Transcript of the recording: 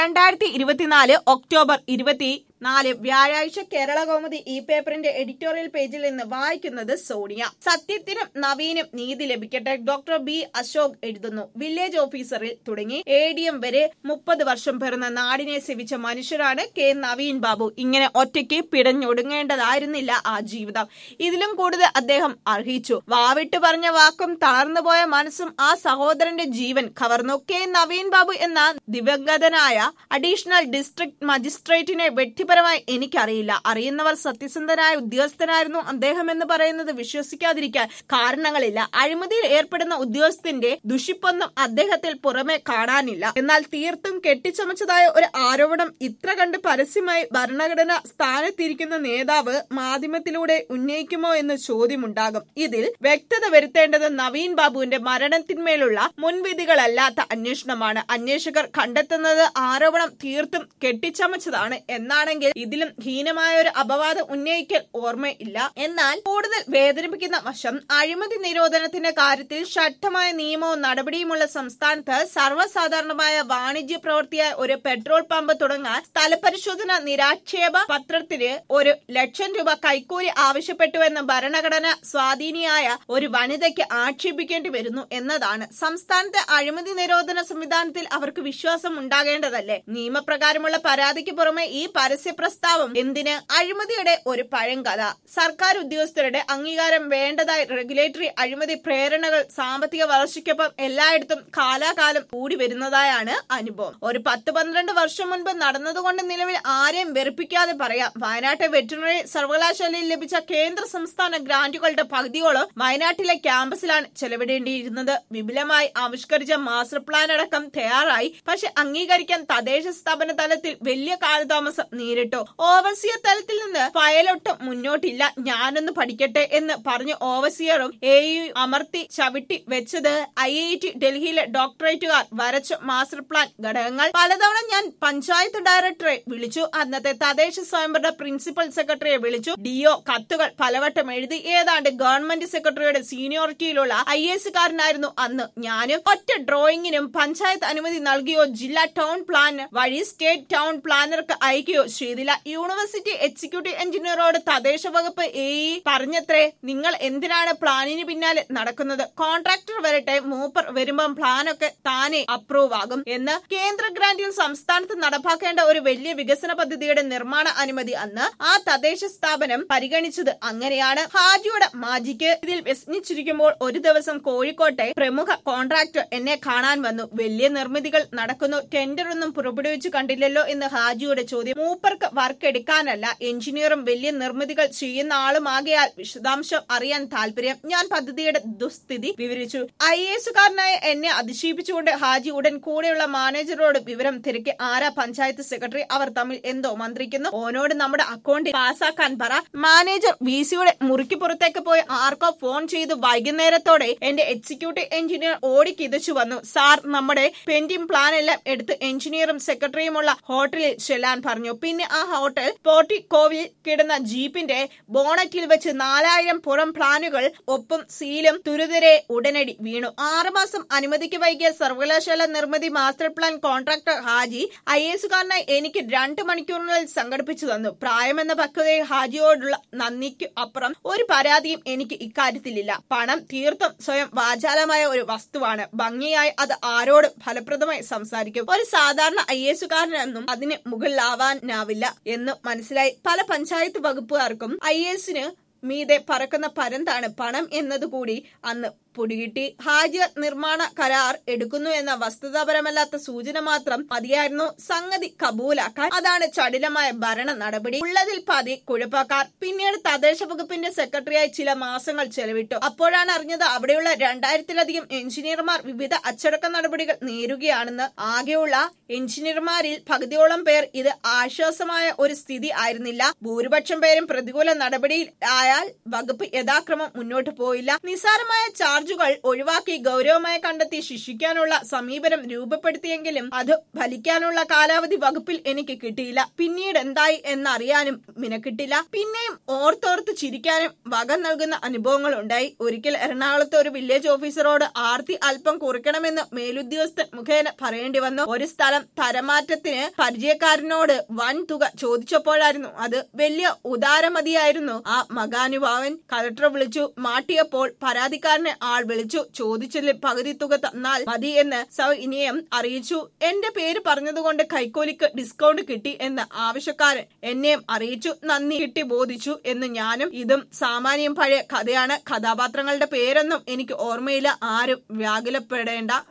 രണ്ടായിരത്തി ഇരുപത്തിനാല് ഒക്ടോബർ ഇരുപത്തി നാല് വ്യാഴാഴ്ച കേരള കൗമുദി ഈ പേപ്പറിന്റെ എഡിറ്റോറിയൽ പേജിൽ നിന്ന് വായിക്കുന്നത് സോണിയ സത്യത്തിനും നവീനും നീതി ലഭിക്കട്ടെ ഡോക്ടർ ബി അശോക് എഴുതുന്നു വില്ലേജ് ഓഫീസറിൽ തുടങ്ങി എ ഡി എം വരെ മുപ്പത് വർഷം പിറന്ന നാടിനെ സേവിച്ച മനുഷ്യരാണ് കെ നവീൻ ബാബു ഇങ്ങനെ ഒറ്റയ്ക്ക് പിടഞ്ഞൊടുങ്ങേണ്ടതായിരുന്നില്ല ആ ജീവിതം ഇതിലും കൂടുതൽ അദ്ദേഹം അർഹിച്ചു വാവിട്ട് പറഞ്ഞ വാക്കും തളർന്നുപോയ മനസ്സും ആ സഹോദരന്റെ ജീവൻ കവർന്നു കെ നവീൻ ബാബു എന്ന ദിവംഗതനായ അഡീഷണൽ ഡിസ്ട്രിക്ട് മജിസ്ട്രേറ്റിനെ വ്യക്തിപരമായി എനിക്കറിയില്ല അറിയുന്നവർ സത്യസന്ധനായ ഉദ്യോഗസ്ഥനായിരുന്നു അദ്ദേഹം എന്ന് പറയുന്നത് വിശ്വസിക്കാതിരിക്കാൻ കാരണങ്ങളില്ല അഴിമതിയിൽ ഏർപ്പെടുന്ന ഉദ്യോഗസ്ഥന്റെ ദുഷിപ്പൊന്നും അദ്ദേഹത്തിൽ പുറമെ കാണാനില്ല എന്നാൽ തീർത്തും കെട്ടിച്ചമച്ചതായ ഒരു ആരോപണം ഇത്ര കണ്ട് പരസ്യമായി ഭരണഘടന സ്ഥാനത്തിരിക്കുന്ന നേതാവ് മാധ്യമത്തിലൂടെ ഉന്നയിക്കുമോ എന്ന് ചോദ്യമുണ്ടാകും ഇതിൽ വ്യക്തത വരുത്തേണ്ടത് നവീൻ ബാബുവിന്റെ മരണത്തിന്മേലുള്ള മുൻവിധികളല്ലാത്ത അന്വേഷണമാണ് അന്വേഷകർ കണ്ടെത്തുന്നത് ആരോപണം തീർത്തും കെട്ടിച്ചമച്ചതാണ് എന്നാണെങ്കിൽ ഇതിലും ഹീനമായ ഒരു അപവാദം ഉന്നയിക്കൽ ഓർമ്മയില്ല എന്നാൽ കൂടുതൽ വേദനിപ്പിക്കുന്ന വശം അഴിമതി നിരോധനത്തിന്റെ കാര്യത്തിൽ ശക്തമായ നിയമവും നടപടിയുമുള്ള സംസ്ഥാനത്ത് സർവ്വസാധാരണമായ വാണിജ്യ പ്രവൃത്തിയായ ഒരു പെട്രോൾ പമ്പ് തുടങ്ങാൻ സ്ഥലപരിശോധന നിരാക്ഷേപ പത്രത്തിന് ഒരു ലക്ഷം രൂപ കൈക്കൂലി ആവശ്യപ്പെട്ടുവെന്ന് ഭരണഘടന സ്വാധീനിയായ ഒരു വനിതയ്ക്ക് ആക്ഷേപിക്കേണ്ടി വരുന്നു എന്നതാണ് സംസ്ഥാനത്തെ അഴിമതി നിരോധന സംവിധാനത്തിൽ അവർക്ക് വിശ്വാസം ഉണ്ടാകേണ്ടതല്ലേ നിയമപ്രകാരമുള്ള പരാതിക്ക് പുറമെ ഈ പരസ്യ പ്രസ്താവം എന്തിന് അഴിമതിയുടെ ഒരു പഴങ്കഥ സർക്കാർ ഉദ്യോഗസ്ഥരുടെ അംഗീകാരം വേണ്ടതായി റെഗുലേറ്ററി അഴിമതി പ്രേരണകൾ സാമ്പത്തിക വളർച്ചയ്ക്കൊപ്പം എല്ലായിടത്തും കാലാകാലം കൂടി വരുന്നതായാണ് അനുഭവം ഒരു പത്ത് പന്ത്രണ്ട് വർഷം മുൻപ് നടന്നതുകൊണ്ട് നിലവിൽ ആരെയും വെറുപ്പിക്കാതെ പറയാം വയനാട്ടെ വെറ്റിനറി സർവകലാശാലയിൽ ലഭിച്ച കേന്ദ്ര സംസ്ഥാന ഗ്രാന്റുകളുടെ പകുതിയോളം വയനാട്ടിലെ ക്യാമ്പസിലാണ് ചെലവിടേണ്ടിയിരുന്നത് വിപുലമായി ആവിഷ്കരിച്ച മാസ്റ്റർ പ്ലാൻ അടക്കം തയ്യാറായി പക്ഷെ അംഗീകരിക്കാൻ തദ്ദേശ സ്ഥാപന തലത്തിൽ വലിയ കാലതാമസം നേരിട്ടു ഓവർസിയർ തലത്തിൽ നിന്ന് ഫയലൊട്ടും മുന്നോട്ടില്ല ഞാനൊന്ന് പഠിക്കട്ടെ എന്ന് പറഞ്ഞു ഓവർസിയറും എ യു അമർത്തി ചവിട്ടി വെച്ചത് ഐ ഐ ടി ഡൽഹിയിലെ ഡോക്ടറേറ്റുകാർ വരച്ച മാസ്റ്റർ പ്ലാൻ ഘടകങ്ങൾ പലതവണ ഞാൻ പഞ്ചായത്ത് ഡയറക്ടറെ വിളിച്ചു അന്നത്തെ തദ്ദേശ സ്വയംഭരണ പ്രിൻസിപ്പൽ സെക്രട്ടറിയെ വിളിച്ചു ഡിഒ കത്തുകൾ പലവട്ടം എഴുതി ഏതാണ്ട് ഗവൺമെന്റ് സെക്രട്ടറിയുടെ സീനിയോറിറ്റിയിലുള്ള ഐ എസ് കാരനായിരുന്നു അന്ന് ഞാനും ഒറ്റ ഡ്രോയിങ്ങിനും പഞ്ചായത്ത് അനുമതി നൽകിയോ ജില്ലാ ടൗൺ പ്ലാൻ വഴി സ്റ്റേറ്റ് ടൗൺ പ്ലാനർക്ക് അയക്കുകയോ ചെയ്തില്ല യൂണിവേഴ്സിറ്റി എക്സിക്യൂട്ടീവ് എഞ്ചിനീയറോട് തദ്ദേശ വകുപ്പ് എ പറഞ്ഞത്രേ നിങ്ങൾ എന്തിനാണ് പ്ലാനിന് പിന്നാലെ നടക്കുന്നത് കോൺട്രാക്ടർ വരട്ടെ മൂപ്പർ വരുമ്പം പ്ലാനൊക്കെ താനെ അപ്രൂവ് ആകും എന്ന് കേന്ദ്ര ഗ്രാന്റിൽ സംസ്ഥാനത്ത് നടപ്പാക്കേണ്ട ഒരു വലിയ വികസന പദ്ധതിയുടെ നിർമ്മാണ അനുമതി അന്ന് ആ തദ്ദേശ സ്ഥാപനം പരിഗണിച്ചത് അങ്ങനെയാണ് ഹാജിയുടെ മാജിക്ക് ഇതിൽ വ്യസനിച്ചിരിക്കുമ്പോൾ ഒരു ദിവസം കോഴിക്കോട്ടെ പ്രമുഖ കോൺട്രാക്ടർ എന്നെ കാണാൻ വന്നു വലിയ നിർമ്മിതികൾ നടക്കുന്നു ടെൻഡർ ഒന്നും പുറപ്പെടുവിച്ചു കണ്ടില്ലല്ലോ എന്ന് ഹാജിയുടെ ചോദ്യം മൂപ്പർക്ക് വർക്ക് എടുക്കാനല്ല എഞ്ചിനീയറും വലിയ നിർമ്മിതികൾ ചെയ്യുന്ന ആളുമാകയാൽ വിശദാംശം അറിയാൻ താല്പര്യം ഞാൻ പദ്ധതിയുടെ ദുസ്ഥിതി വിവരിച്ചു ഐ എസുകാരനായ എന്നെ അതിശയിപ്പിച്ചുകൊണ്ട് ഹാജി ഉടൻ കൂടെയുള്ള മാനേജറോട് വിവരം തിരക്കി ആരാ പഞ്ചായത്ത് സെക്രട്ടറി അവർ തമ്മിൽ എന്തോ മന്ത്രിക്കുന്നു ഓനോട് നമ്മുടെ അക്കൗണ്ട് പാസ്സാക്കാൻ പറ മാനേജർ വി സിയുടെ മുറിക്ക് പുറത്തേക്ക് പോയി ആർക്കോ ഫോൺ ചെയ്ത് വൈകുന്നേരത്തോടെ എന്റെ എക്സിക്യൂട്ടീവ് എഞ്ചിനീയർ ഓടി കിതച്ചു വന്നു സാർ നമ്മുടെ പെൻഡിംഗ് പ്ലാൻ എല്ലാം എടുത്ത് എഞ്ചിനീയറും സെക്രട്ടറിയുമുള്ള ഹോട്ടലിൽ ചെല്ലാൻ പറഞ്ഞു പിന്നെ ആ ഹോട്ടൽ പോർട്ടിക്കോവിൽ കിടന്ന ജീപ്പിന്റെ ബോണറ്റിൽ വെച്ച് നാലായിരം പുറം പ്ലാനുകൾ ഒപ്പം സീലും തുരുതരെ ഉടനടി വീണു ആറുമാസം അനുമതിക്ക് വൈകിയ സർവകലാശാല നിർമ്മിതി മാസ്റ്റർ പ്ലാൻ കോൺട്രാക്ടർ ഹാജി ഐ എസുകാരനായി എനിക്ക് രണ്ട് മണിക്കൂറിനുള്ളിൽ സംഘടിപ്പിച്ചു തന്നു പ്രായമെന്ന പക്വതയിൽ ഹാജിയോടുള്ള നന്ദിക്ക് അപ്പുറം ഒരു പരാതിയും എനിക്ക് ഇക്കാര്യത്തിലില്ല പണം തീർത്തും സ്വയം വാചാലമായ ഒരു വസ്തുവാണ് ഭംഗിയായി അത് ആരോടും ഫലപ്രദമായി സംസാരിക്കും ഒരു സാധാരണ ഐ എസുകാരനെന്നും അതിന് മുകളിലാവാനാവില്ല എന്ന് മനസ്സിലായി പല പഞ്ചായത്ത് വകുപ്പുകാർക്കും ഐ എസിന് മീതെ പറക്കുന്ന പരന്താണ് പണം എന്നതുകൂടി അന്ന് പൊടികിട്ടി ഹാജിയർ നിർമ്മാണ കരാർ എടുക്കുന്നു എന്ന വസ്തുതാപരമല്ലാത്ത സൂചന മാത്രം മതിയായിരുന്നു സംഗതി കബൂലാക്കാൻ അതാണ് ചടിലമായ ഭരണ നടപടി ഉള്ളതിൽ പാതി കുഴപ്പക്കാർ പിന്നീട് തദ്ദേശ വകുപ്പിന്റെ സെക്രട്ടറിയായി ചില മാസങ്ങൾ ചെലവിട്ടു അപ്പോഴാണ് അറിഞ്ഞത് അവിടെയുള്ള രണ്ടായിരത്തിലധികം എഞ്ചിനീയർമാർ വിവിധ അച്ചടക്ക നടപടികൾ നേരുകയാണെന്ന് ആകെയുള്ള എഞ്ചിനീയർമാരിൽ പകുതിയോളം പേർ ഇത് ആശ്വാസമായ ഒരു സ്ഥിതി ആയിരുന്നില്ല ഭൂരിപക്ഷം പേരും പ്രതികൂല നടപടിയിൽ ആയാൽ വകുപ്പ് യഥാക്രമം മുന്നോട്ട് പോയില്ല നിസ്സാരമായ ചാർജ് ചാർജുകൾ ഒഴിവാക്കി ഗൗരവമായി കണ്ടെത്തി ശിക്ഷിക്കാനുള്ള സമീപനം രൂപപ്പെടുത്തിയെങ്കിലും അത് ഫലിക്കാനുള്ള കാലാവധി വകുപ്പിൽ എനിക്ക് കിട്ടിയില്ല പിന്നീട് എന്തായി എന്നറിയാനും മിനക്കിട്ടില്ല പിന്നെയും ഓർത്തോർത്ത് ചിരിക്കാനും വക നൽകുന്ന അനുഭവങ്ങൾ ഉണ്ടായി ഒരിക്കൽ എറണാകുളത്തെ ഒരു വില്ലേജ് ഓഫീസറോട് ആർത്തി അല്പം കുറിക്കണമെന്ന് മേലുദ്യോഗസ്ഥൻ മുഖേന പറയേണ്ടി വന്നു ഒരു സ്ഥലം തരമാറ്റത്തിന് പരിചയക്കാരനോട് വൻ തുക ചോദിച്ചപ്പോഴായിരുന്നു അത് വലിയ ഉദാരമതിയായിരുന്നു ആ മകാനുഭാവൻ കളക്ടർ വിളിച്ചു മാട്ടിയപ്പോൾ പരാതിക്കാരനെ ആൾ വിളിച്ചു ചോദിച്ചതിൽ പകുതി തുക തന്നാൽ മതി എന്ന് സൗഇനിയം അറിയിച്ചു എന്റെ പേര് പറഞ്ഞതുകൊണ്ട് കൈക്കൂലിക്ക് ഡിസ്കൗണ്ട് കിട്ടി എന്ന് ആവശ്യക്കാരൻ എന്നെയും അറിയിച്ചു നന്ദി കിട്ടി ബോധിച്ചു എന്ന് ഞാനും ഇതും സാമാന്യം പഴയ കഥയാണ് കഥാപാത്രങ്ങളുടെ പേരൊന്നും എനിക്ക് ഓർമ്മയില്ല ആരും വ്യാകുലപ്പെടേണ്ട